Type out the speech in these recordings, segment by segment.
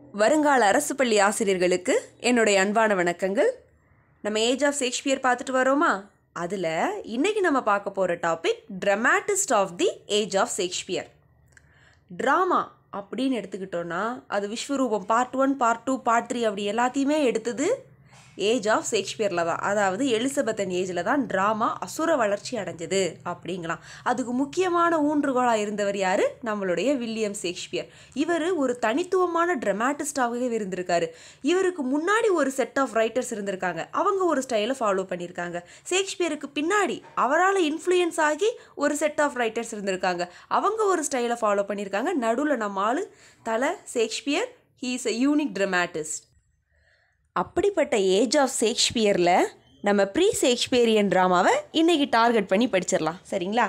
வருங்கால அரசு பள்ளி ஆசிரியர்களுக்கு என்னுடைய அன்பான வணக்கங்கள் நம்ம ஏஜ் ஆஃப் ஷேக்ஸ்பியர் பார்த்துட்டு வரோமா அதில் இன்னைக்கு நம்ம பார்க்க போகிற topic dramatist of the age of Shakespeare drama அப்படின்னு எடுத்துக்கிட்டோன்னா அது Vishwaroopam part one part two part three அப்படி எல்லாத்தையுமே எடுத்தது ஏஜ் ஆஃப் ஷேக்ஸ்பியரில் தான் அதாவது எலிசபெத்தன் ஏஜில் தான் ட்ராமா அசுர வளர்ச்சி அடைஞ்சது அப்படிங்களாம் அதுக்கு முக்கியமான ஊன்றுகோலாக இருந்தவர் யார் நம்மளுடைய வில்லியம் ஷேக்ஸ்பியர் இவர் ஒரு தனித்துவமான ட்ரமாட்டிஸ்டாகவே இருந்திருக்காரு இவருக்கு முன்னாடி ஒரு செட் ஆஃப் ரைட்டர்ஸ் இருந்திருக்காங்க அவங்க ஒரு ஸ்டைலை ஃபாலோ பண்ணியிருக்காங்க ஷேக்ஸ்பியருக்கு பின்னாடி அவரால் இன்ஃப்ளூயன்ஸ் ஆகி ஒரு செட் ஆஃப் ரைட்டர்ஸ் இருந்திருக்காங்க அவங்க ஒரு ஸ்டைலை ஃபாலோ பண்ணியிருக்காங்க நடுவில் நம்ம ஆளு தலை Shakespeare he is a unique dramatist அப்படிப்பட்ட ஏஜ் ஆஃப் ஷேக்ஸ்பியரில் நம்ம ப்ரீ ஷேக்ஸ்பியரியன் ட்ராமாவை இன்றைக்கி டார்கெட் பண்ணி படிச்சிடலாம் சரிங்களா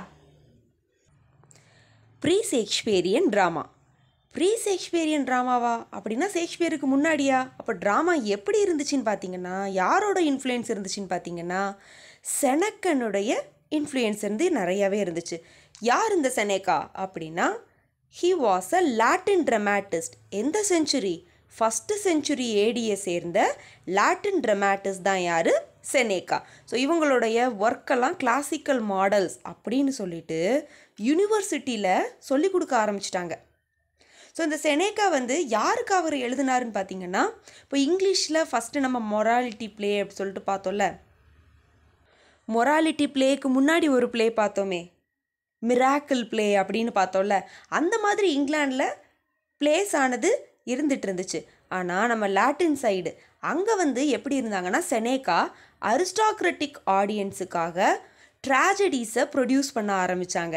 pre Shakespearean drama pre Shakespearean ட்ராமாவா அப்படின்னா ஷேக்ஸ்பியருக்கு முன்னாடியா அப்போ ட்ராமா எப்படி இருந்துச்சுன்னு பார்த்தீங்கன்னா யாரோட இன்ஃப்ளூயன்ஸ் இருந்துச்சுன்னு பார்த்தீங்கன்னா செனக்கனுடைய இன்ஃப்ளூயன்ஸ் இருந்து நிறையாவே இருந்துச்சு யார் இந்த செனேக்கா அப்படின்னா he was a Latin dramatist எந்த செஞ்சுரி ஃபஸ்ட்டு செஞ்சுரி ஏடியை சேர்ந்த லாட்டின் ட்ரமாட்டிஸ்ட் தான் யார் செனேக்கா ஸோ இவங்களுடைய ஒர்க்கெல்லாம் கிளாசிக்கல் மாடல்ஸ் அப்படின்னு சொல்லிட்டு யூனிவர்சிட்டியில் சொல்லி கொடுக்க ஆரம்பிச்சிட்டாங்க ஸோ இந்த செனேக்கா வந்து யாருக்கு அவர் எழுதினாருன்னு பார்த்தீங்கன்னா இப்போ இங்கிலீஷில் ஃபஸ்ட்டு நம்ம மொராலிட்டி ப்ளே அப்படி சொல்லிட்டு பார்த்தோம்ல மொராலிட்டி ப்ளேக்கு முன்னாடி ஒரு ப்ளே பார்த்தோமே மிராக்கிள் ப்ளே அப்படின்னு பார்த்தோம்ல அந்த மாதிரி இங்கிலாண்டில் ப்ளேஸ் ஆனது இருந்துட்டு இருந்துச்சு ஆனால் நம்ம லாட்டின் சைடு அங்கே வந்து எப்படி இருந்தாங்கன்னா செனேக்கா அரிஸ்டாக்ரட்டிக் ஆடியன்ஸுக்காக ட்ராஜடிஸை ப்ரொடியூஸ் பண்ண ஆரம்பித்தாங்க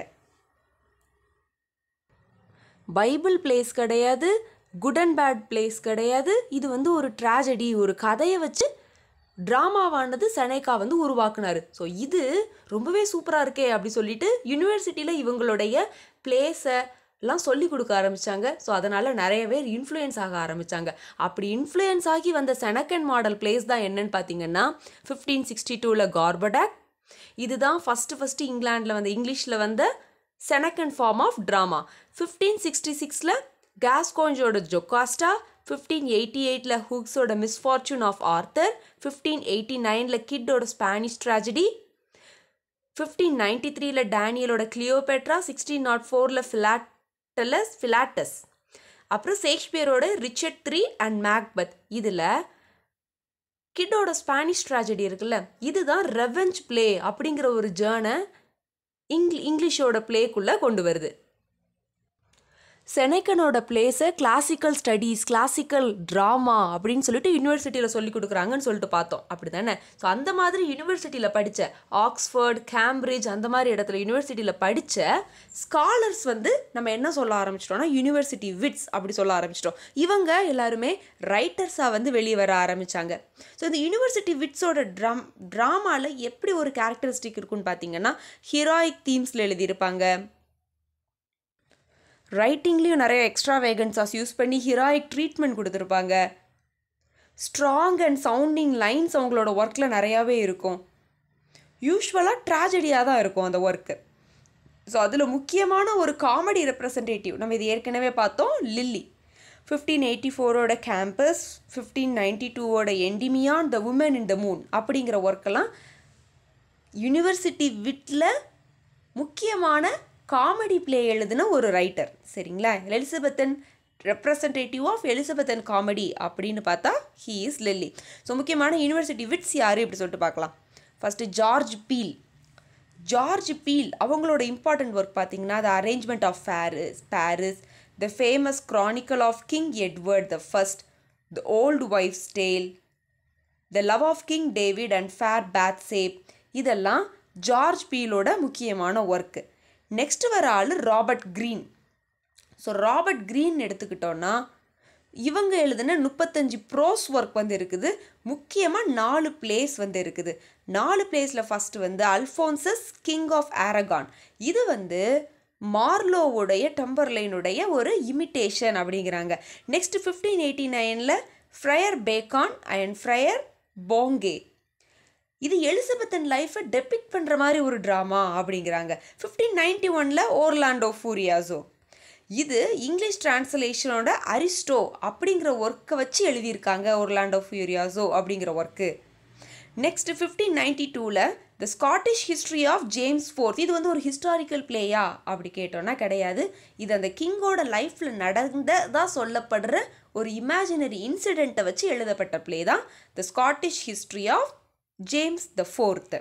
பைபிள் பிளேஸ் கிடையாது குட் அண்ட் பேட் பிளேஸ் கிடையாது இது வந்து ஒரு ட்ராஜடி ஒரு கதையை வச்சு ட்ராமாவானது செனேக்கா வந்து உருவாக்குனாரு ஸோ இது ரொம்பவே சூப்பராக இருக்கே அப்படி சொல்லிட்டு யூனிவர்சிட்டியில் இவங்களுடைய பிளேஸை எல்லாம் சொல்லி கொடுக்க ஆரம்பித்தாங்க ஸோ அதனால் நிறைய பேர் இன்ஃப்ளூயன்ஸ் ஆக ஆரம்பித்தாங்க அப்படி இன்ஃப்ளூயன்ஸ் ஆகி வந்த செனக்கன் மாடல் பிளேஸ் தான் என்னன்னு பார்த்தீங்கன்னா ஃபிஃப்டீன் சிக்ஸ்டி டூவில் கார்படாக் இதுதான் ஃபஸ்ட்டு ஃபஸ்ட்டு இங்கிலாண்டில் வந்த இங்கிலீஷில் வந்த Senecan form of drama fifteen sixty சிக்ஸில் கேஸ்கோஞ்சோட ஜொக்காஸ்டா ஃபிஃப்டீன் எயிட்டி எயிட்டில் ஹூக்ஸோட misfortune of Arthur fifteen eighty நைனில் கிட்டோட ஸ்பானிஷ் ட்ராஜடி ஃபிஃப்டீன் நைன்டி த்ரீல டேனியலோட கிளியோபெட்ரா சிக்ஸ்டீன் நாட் ஃபோரில் ஃபிலாட்டலஸ் ஃபிலாட்டஸ் அப்புறம் ஷேக்ஸ்பியரோட ரிச்சர்ட் த்ரீ அண்ட் மேக்பத் இதில் கிட்டோட ஸ்பானிஷ் ட்ராஜடி இருக்குல்ல இதுதான் ரெவெஞ்ச் ப்ளே அப்படிங்கிற ஒரு ஜேர்னை இங் இங்கிலீஷோட ப்ளேக்குள்ளே கொண்டு வருது செனக்கனோட பிளேஸை கிளாசிக்கல் ஸ்டடீஸ் கிளாசிக்கல் ட்ராமா அப்படின்னு சொல்லிட்டு யூனிவர்சிட்டியில் சொல்லி கொடுக்குறாங்கன்னு சொல்லிட்டு பார்த்தோம் அப்படி தானே ஸோ அந்த மாதிரி யூனிவர்சிட்டியில் படித்த ஆக்ஸ்ஃபோர்ட் கேம்பிரிட்ஜ் அந்த மாதிரி இடத்துல யூனிவர்சிட்டியில் படித்த ஸ்காலர்ஸ் வந்து நம்ம என்ன சொல்ல ஆரம்பிச்சிட்டோம்னா யூனிவர்சிட்டி விட்ஸ் அப்படி சொல்ல ஆரம்பிச்சிட்டோம் இவங்க எல்லாருமே ரைட்டர்ஸாக வந்து வெளியே வர ஆரம்பித்தாங்க ஸோ இந்த யூனிவர்சிட்டி விட்ஸோட ட்ராம் ட்ராமாவில் எப்படி ஒரு கேரக்டரிஸ்டிக் இருக்குன்னு பார்த்தீங்கன்னா ஹீரோயிக் தீம்ஸில் எழுதியிருப்பாங்க ரைட்டிங்லேயும் நிறைய எக்ஸ்ட்ரா வேகன்ஸாஸ் யூஸ் பண்ணி ஹீராயிக் ட்ரீட்மெண்ட் கொடுத்துருப்பாங்க ஸ்ட்ராங் அண்ட் சவுண்டிங் லைன்ஸ் அவங்களோட ஒர்க்கில் நிறையாவே இருக்கும் யூஸ்வலாக ட்ராஜடியாக தான் இருக்கும் அந்த ஒர்க்கு ஸோ அதில் முக்கியமான ஒரு காமெடி ரெப்ரசன்டேட்டிவ் நம்ம இது ஏற்கனவே பார்த்தோம் லில்லி ஃபிஃப்டீன் எயிட்டி ஃபோரோட கேம்பஸ் ஃபிஃப்டீன் நைன்டி டூவோட Endymion the woman in the moon அப்படிங்கிற ஒர்க்கெல்லாம் யூனிவர்சிட்டி விட்டில் முக்கியமான காமெடி பிளே எழுதின ஒரு ரைட்டர் சரிங்களா Elizabethan representative of Elizabethan comedy அப்படின்னு பார்த்தா ஹீ இஸ் லில்லி ஸோ முக்கியமான யூனிவர்சிட்டி விட்ஸ் யார் இப்படி சொல்லிட்டு பார்க்கலாம் first George Peele George Peele அவங்களோட இம்பார்ட்டன்ட் ஒர்க் பார்த்தீங்கன்னா the arrangement of Paris Paris the famous chronicle of King Edward the first the old wives tale the love of King David and fair Bethsabe இதெல்லாம் ஜார்ஜ் பீலோட முக்கியமான work next வர ஆள் Robert Greene so Robert green எடுத்துக்கிட்டோன்னா இவங்க எழுதின முப்பத்தஞ்சு ப்ரோஸ் ஒர்க் வந்து இருக்குது முக்கியமாக நாலு பிளேஸ் வந்து இருக்குது நாலு பிளேஸில் ஃபஸ்ட்டு வந்து அல்ஃபோன்சஸ் கிங் ஆஃப் ஆரகான் இது வந்து மார்லோவுடைய டெம்பர்லைனுடைய ஒரு இமிட்டேஷன் அப்படிங்கிறாங்க நெக்ஸ்ட் ஃபிஃப்டீன் எயிட்டி நைனில் Friar Bacon and Friar Bungay இது எலிசபெத்தன் லைஃப்பை டெபிக் பண்ணுற மாதிரி ஒரு ட்ராமா அப்படிங்கிறாங்க ஃபிஃப்டீன் நைன்டி ஒனில் ஓர்லாண்டோ ஃபூரியாசோ இது இங்கிலீஷ் டிரான்ஸ்லேஷனோட அரிஸ்டோ அப்படிங்கிற ஒர்க்கை வச்சு எழுதியிருக்காங்க ஒர்லாண்டோ ஃபியூரியாசோ அப்படிங்கிற ஒர்க்கு நெக்ஸ்ட் ஃபிஃப்டீன் நைன்டி டூவில் the Scottish history of James fourth இது வந்து ஒரு ஹிஸ்டாரிக்கல் பிளேயா அப்படி கேட்டோன்னா கிடையாது இது அந்த கிங்கோட லைஃப்பில் நடந்ததாக சொல்லப்படுற ஒரு இமேஜினரி இன்சிடெண்ட்டை வச்சு எழுதப்பட்ட பிளே தான் the Scottish history of James the fourth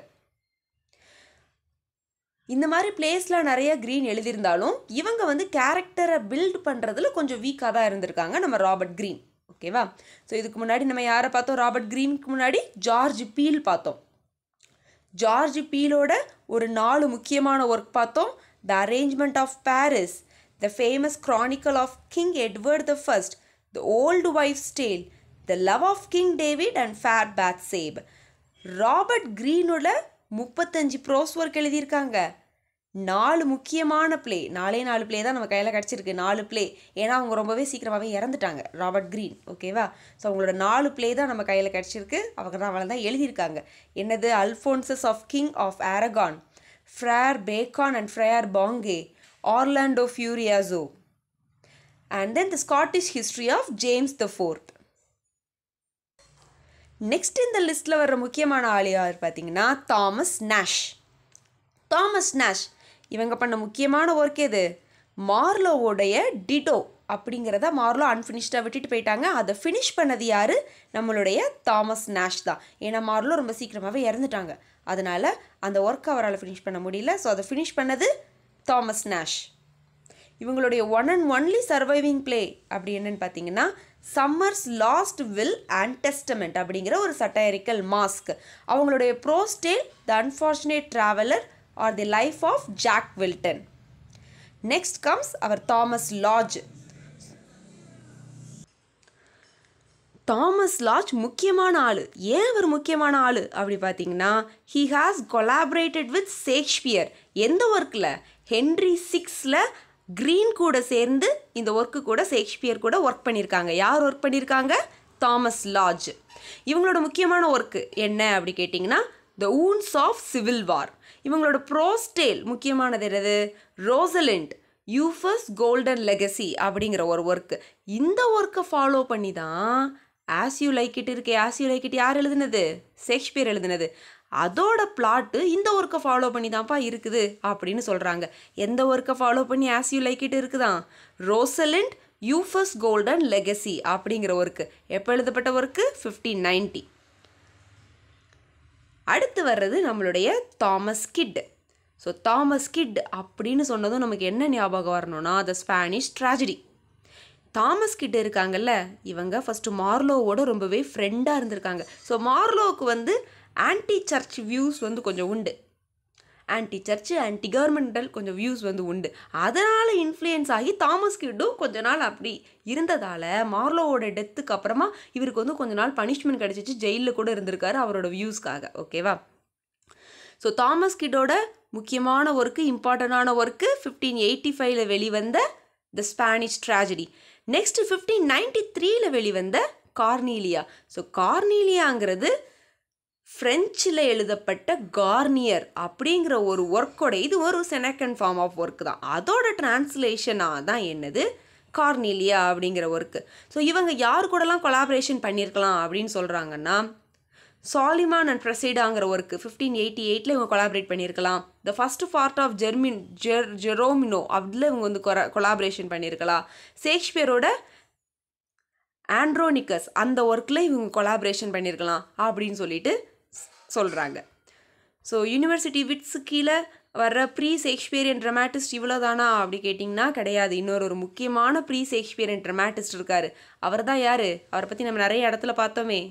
இந்த மாதிரி பிளேஸில் நிறைய க்ரீன் எழுதியிருந்தாலும் இவங்க வந்து கேரக்டரை பில்ட் பண்ணுறதுல கொஞ்சம் வீக்காக தான் இருந்திருக்காங்க நம்ம ராபர்ட் க்ரீன் ஓகேவா ஸோ இதுக்கு முன்னாடி நம்ம யாரை பார்த்தோம் ராபர்ட் க்ரீனுக்கு முன்னாடி ஜார்ஜ் பீல் பார்த்தோம் ஜார்ஜ் பீலோட ஒரு நாலு முக்கியமான ஒர்க் பார்த்தோம் the arrangement of Paris the famous chronicle of King Edward the first the old wives tale the love of King David and fair Bethsabe Robert க்ரீனோட முப்பத்தஞ்சு ப்ரோஸ் ஒர்க் எழுதியிருக்காங்க நாலு முக்கியமான ப்ளே நாலே நாலு ப்ளே தான் நம்ம கையில் கிடச்சிருக்கு நாலு ப்ளே ஏன்னா அவங்க ரொம்பவே சீக்கிரமாகவே இறந்துட்டாங்க ராபர்ட் க்ரீன் ஓகேவா ஸோ அவங்களோட நாலு ப்ளே தான் நம்ம கையில் கிடச்சிருக்கு அவங்க தான் அவளை தான் எழுதியிருக்காங்க என்னது Alphonsus of King of Aragon Friar Bacon and Friar Bungay Orlando Furioso and then the Scottish history of James the fourth next இந்த லிஸ்ட்டில் வர்ற முக்கியமான ஆள் யார் பார்த்தீங்கன்னா தாமஸ் நாஷ் தாமஸ் நாஷ் இவங்க பண்ண முக்கியமான ஒர்க் எது மார்லோவோடைய டிடோ அப்படிங்கிறத மார்லோ அன்ஃபினிஷ்டாக விட்டுட்டு போயிட்டாங்க அதை ஃபினிஷ் பண்ணது யார் நம்மளுடைய தாமஸ் நாஷ் தான் ஏன்னா மார்லோ ரொம்ப சீக்கிரமாகவே இறந்துட்டாங்க அதனால் அந்த ஒர்க் அவரால் ஃபினிஷ் பண்ண முடியல ஸோ அதை ஃபினிஷ் பண்ணது தாமஸ் நாஷ் இவங்களுடைய one and only surviving play அப்படி என்னன்னு பார்த்தீங்கன்னா summer's last will and testament அப்படிங்கிற ஒரு சட்டரிக்கல் மாஸ்க் அவங்களுடைய prose tale the unfortunate traveller or the life of Jack Wilton next comes அவர் தாமஸ் லாஜ் தாமஸ் லாஜ் முக்கியமான ஆள் ஏன் அவர் முக்கியமான ஆள் அப்படி பார்த்தீங்கன்னா he has collaborated with Shakespeare எந்த ஒர்க்கில் ஹென்ரி சிக்ஸில் க்ரீன் கூட சேர்ந்து இந்த ஒர்க்கு கூட ஷேக்ஸ்பியர் கூட ஒர்க் பண்ணியிருக்காங்க யார் ஒர்க் பண்ணியிருக்காங்க தாமஸ் லாஜ் இவங்களோட முக்கியமான ஒர்க்கு என்ன அப்படி கேட்டிங்கன்னா the wounds of civil war இவங்களோட ப்ரோஸ்டேல் முக்கியமானது என்னது ரோசலிண்ட் யூஃபஸ் கோல்டன் லெகசி அப்படிங்கிற ஒரு ஒர்க்கு இந்த ஒர்க்கை ஃபாலோ பண்ணி தான் ஆஸ் யூ லைக் இட் இருக்கே ஆஸ் யூ லைக் இட் யார் எழுதுனது ஷேக்ஸ்பியர் எழுதுனது அதோட பிளாட்டு இந்த ஒர்க்கை ஃபாலோ பண்ணி தான்ப்பா இருக்குது அப்படின்னு சொல்கிறாங்க எந்த ஒர்க்கை ஃபாலோ பண்ணி ஆஸ் யூ லைக் இட் இருக்குதான் ரோசலிண்ட் யூஃபஸ் கோல்டன் லெகசி அப்படிங்கிற ஒர்க்கு எப்போ எழுதப்பட்ட ஒர்க்கு ஃபிஃப்டீன் நைன்ட்டி அடுத்து வர்றது நம்மளுடைய Thomas Kyd so Thomas Kyd அப்படின்னு சொன்னதும் நமக்கு என்ன ஞாபகம் வரணும்னா த ஸ்பானிஷ் ட்ராஜடி தாமஸ் கிட்ட இருக்காங்கல்ல இவங்க ஃபஸ்ட்டு மார்லோவோட ரொம்பவே ஃப்ரெண்டாக இருந்திருக்காங்க ஸோ மார்லோவுக்கு வந்து ஆன்டி சர்ச் வியூஸ் வந்து கொஞ்சம் உண்டு ஆன்டி சர்ச் ஆன்டி கவர்மெண்டல் கொஞ்சம் வியூஸ் வந்து உண்டு அதனால் இன்ஃப்ளூயன்ஸ் ஆகி தாமஸ் கிட்டும் கொஞ்ச நாள் அப்படி இருந்ததால் மார்லோவோட டெத்துக்கு அப்புறமா இவருக்கு வந்து கொஞ்ச நாள் பனிஷ்மெண்ட் கிடச்சிச்சு ஜெயிலில் கூட இருந்திருக்காரு அவரோட வியூஸ்க்காக ஓகேவா ஸோ தாமஸ் கிட்டோட முக்கியமான ஒர்க்கு இம்பார்ட்டண்டான ஒர்க்கு ஃபிஃப்டீன் எயிட்டி ஃபைவ்ல வெளிவந்த the Spanish tragedy next fifteen ninety த்ரீல வெளிவந்த கார்னீலியா ஸோ கார்னீலியாங்கிறது ஃப்ரெஞ்சில் எழுதப்பட்ட கார்னியர் அப்படிங்கிற ஒரு ஒர்க்கோட இது ஒரு செனக்கண்ட் ஃபார்ம் ஆஃப் ஒர்க் தான் அதோட டிரான்ஸ்லேஷனாக தான் என்னது கார்னீலியா அப்படிங்கிற ஒர்க்கு ஸோ இவங்க யார் கூடலாம் கொலாபரேஷன் பண்ணியிருக்கலாம் அப்படின்னு சொல்கிறாங்கன்னா சாலிமான் அண்ட் ப்ரெசிடாங்கிற ஒர்க்கு ஃபிஃப்டீன் எயிட்டி எயிட்டில் இவங்க கொலாபரேட் பண்ணியிருக்கலாம் த ஃபஸ்ட் பார்ட் ஆஃப் ஜெர்மின் ஜெர் ஜெரோமினோ அதில் இவங்க வந்து கொலாபரேஷன் பண்ணியிருக்கலாம் ஷேக்ஸ்பியரோட ஆண்ட்ரோனிக்கஸ் அந்த ஒர்க்கில் இவங்க கொலாபரேஷன் பண்ணியிருக்கலாம் அப்படின்னு சொல்லிட்டு சொல்கிறாங்க ஸோ யூனிவர்சிட்டி விட்ஸு கீழே வர்ற ப்ரீ ஷேக்ஸ்பியரியன் ட்ரமாட்டிஸ்ட் இவ்வளோ தானா அப்படி கேட்டிங்கன்னா கிடையாது இன்னொரு ஒரு முக்கியமான ப்ரீ ஷேக்ஸ்பியரியன் ட்ரமாட்டிஸ்ட் இருக்கார் அவர் தான் யார் அவரை பற்றி நம்ம நிறைய இடத்துல பார்த்தோமே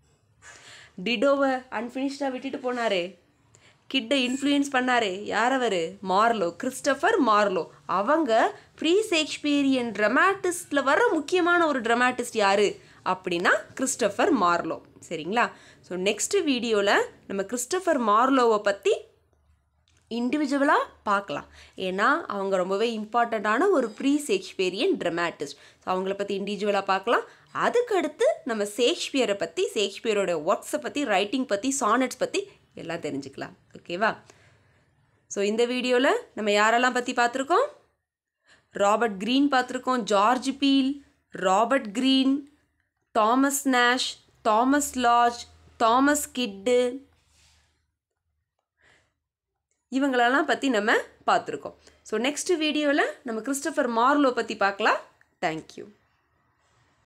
டிடோவை அன்ஃபினிஷ்டாக விட்டுட்டு போனாரே கிட்ட இன்ஃப்ளூயன்ஸ் பண்ணாரு யார் அவர் மார்லோ கிறிஸ்டபர் மார்லோ அவங்க ப்ரீ ஷேக்ஸ்பியரியன் ட்ரமாட்டிஸ்டில் வர முக்கியமான ஒரு ட்ரமாட்டிஸ்ட் யார் அப்படின்னா கிறிஸ்டபர் மார்லோ சரிங்களா ஸோ நெக்ஸ்ட் வீடியோவில் நம்ம கிறிஸ்டபர் மார்லோவை பற்றி இண்டிவிஜுவலாக பார்க்கலாம் ஏன்னா அவங்க ரொம்பவே இம்பார்ட்டண்ட்டான ஒரு ப்ரீ ஷேக்ஸ்பியரியன் ட்ரமாட்டிஸ்ட் ஸோ அவங்கள பற்றி இண்டிவிஜுவலாக பார்க்கலாம் அதுக்கடுத்து நம்ம ஷேக்ஸ்பியரை பற்றி ஷேக்ஸ்பியரோட ஒர்க்ஸை பற்றி ரைட்டிங் பற்றி சானட்ஸ் பற்றி எல்லாம் தெரிஞ்சுக்கலாம் ஓகேவா ஸோ இந்த வீடியோவில் நம்ம யாரெல்லாம் பற்றி பார்த்துருக்கோம் ராபர்ட் க்ரீன் பார்த்துருக்கோம் George Peele Robert Greene Thomas Nashe Thomas Lodge Thomas Kyd இவங்களெல்லாம் பற்றி நம்ம பார்த்துருக்கோம் ஸோ நெக்ஸ்ட் வீடியோவில் நம்ம கிறிஸ்டபர் மார்லோ பற்றி பார்க்கலாம் தேங்க்யூ